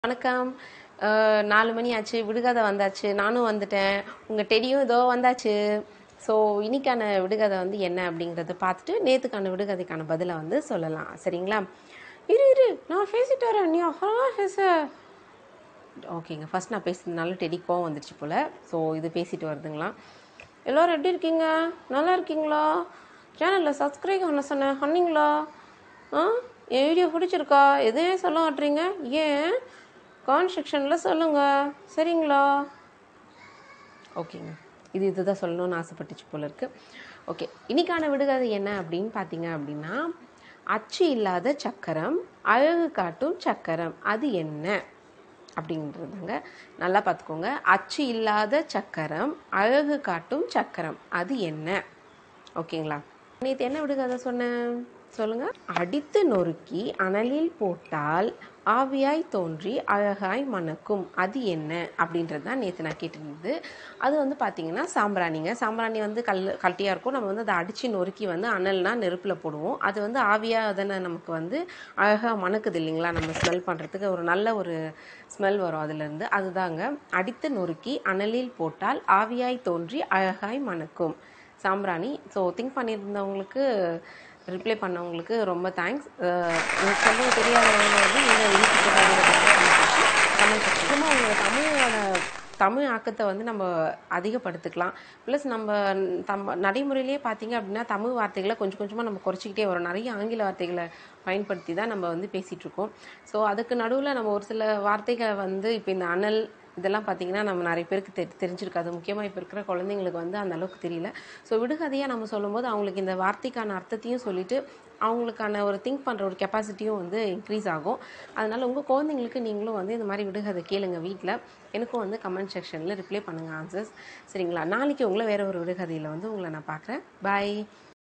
வணக்கம் அஹ், நாலு மணி ஆச்சு விடுகதை வந்தாச்சு நானும் வந்துட்டேன் உங்கள் டெடியும் இதோ வந்தாச்சு ஸோ இன்னைக்கான விடுகதை வந்து என்ன அப்படிங்கிறத பார்த்துட்டு நேற்றுக்கான விடுகதைக்கான பதிலை வந்து சொல்லலாம் சரிங்களா இரு இரு நான் பேசிட்டு வரேன் நீ அப்புறமா பேச ஓகேங்க ஃபர்ஸ்ட் நான் பேசுனதுனால டெடி கோவம் வந்துடுச்சு போல் ஸோ இது பேசிட்டு வருதுங்களா எல்லோரும் எப்படி இருக்கீங்க நல்லா இருக்கீங்களா சேனலில் சப்ஸ்கிரைப் பண்ண சொன்னேன் பண்ணீங்களா ஆ என் வீடியோ பிடிச்சிருக்கா எதுவுமே சொல்ல மாட்டீங்க ஏன் காமெண்ட் செக்ஷனில் சொல்லுங்கள் சரிங்களா ஓகேங்க இது இதுதான் சொல்லணும்னு ஆசைப்பட்டுச்சு போல இருக்கு ஓகே இன்னைக்கான விடுகதை என்ன அப்படின்னு பார்த்தீங்க அப்படின்னா அச்சு இல்லாத சக்கரம் அழகு காட்டும் சக்கரம் அது என்ன அப்படின்றதாங்க நல்லா பார்த்துக்கோங்க அச்சு இல்லாத சக்கரம் அழகு காட்டும் சக்கரம் அது என்ன ஓகேங்களா நேற்று என்ன விடுகதை சொன்னேன் சொல்லுங்க அடித்து நொறுக்கி அனலில் போட்டால் ஆவியாய் தோன்றி அழகாய் மணக்கும் அது என்ன அப்படின்றது தான் நேற்று நான் கேட்டிருந்தது அது வந்து பார்த்தீங்கன்னா சாம்பிராணிங்க சாம்பிராணி வந்து கல் கட்டியாக இருக்கும் நம்ம வந்து அதை அடித்து நொறுக்கி வந்து அனல்னா நெருப்பில் போடுவோம் அது வந்து ஆவியாக தானே நமக்கு வந்து அழகாக மணக்குது இல்லைங்களா நம்ம ஸ்மெல் பண்ணுறதுக்கு ஒரு நல்ல ஒரு ஸ்மெல் வரும் அதுலேருந்து அதுதாங்க அடித்து நொறுக்கி அனலில் போட்டால் ஆவியாய் தோன்றி அழகாய் மணக்கும் சாம்பிராணி ஸோ திங்க் பண்ணியிருந்தவங்களுக்கு ரிப்ளை பண்ணவங்களுக்கு ரொம்ப தேங்க்ஸ் எனக்கு சொல்ல தெரியாதவங்க வந்து இந்த வீட்டுக்கு கமெண்ட் சும்மா உங்களோட தமிழோட தமிழ் ஆக்கத்தை வந்து நம்ம அதிகப்படுத்திக்கலாம் ப்ளஸ் நம்ம தம் நடைமுறையிலேயே பார்த்தீங்க அப்படின்னா தமிழ் வார்த்தைகளை கொஞ்சம் கொஞ்சமாக நம்ம குறைச்சிக்கிட்டே வரோம் நிறைய ஆங்கில வார்த்தைகளை பயன்படுத்தி தான் நம்ம வந்து பேசிகிட்டு இருக்கோம் ஸோ அதுக்கு நடுவில் நம்ம ஒரு சில வார்த்தைகளை வந்து இப்போ இந்த அனல் இதெல்லாம் பார்த்தீங்கன்னா நம்ம நிறைய பேருக்கு தெரி தெரிஞ்சிருக்காது முக்கியமாக இப்போ இருக்கிற குழந்தைங்களுக்கு வந்து அந்த அளவுக்கு தெரியல ஸோ விடுகதையாக நம்ம சொல்லும்போது அவங்களுக்கு இந்த வார்த்தைக்கான அர்த்தத்தையும் சொல்லிட்டு அவங்களுக்கான ஒரு திங்க் பண்ணுற ஒரு கெப்பாசிட்டியும் வந்து இன்க்ரீஸ் ஆகும் அதனால் உங்கள் குழந்தைங்களுக்கு நீங்களும் வந்து இந்த மாதிரி விடுகதை கேளுங்க வீட்டில் எனக்கும் வந்து கமெண்ட் செக்ஷனில் ரிப்ளை பண்ணுங்கள் ஆன்சர்ஸ் சரிங்களா நாளைக்கு உங்களை வேறு ஒரு விடுகதையில் வந்து உங்களை நான் பார்க்குறேன் பாய்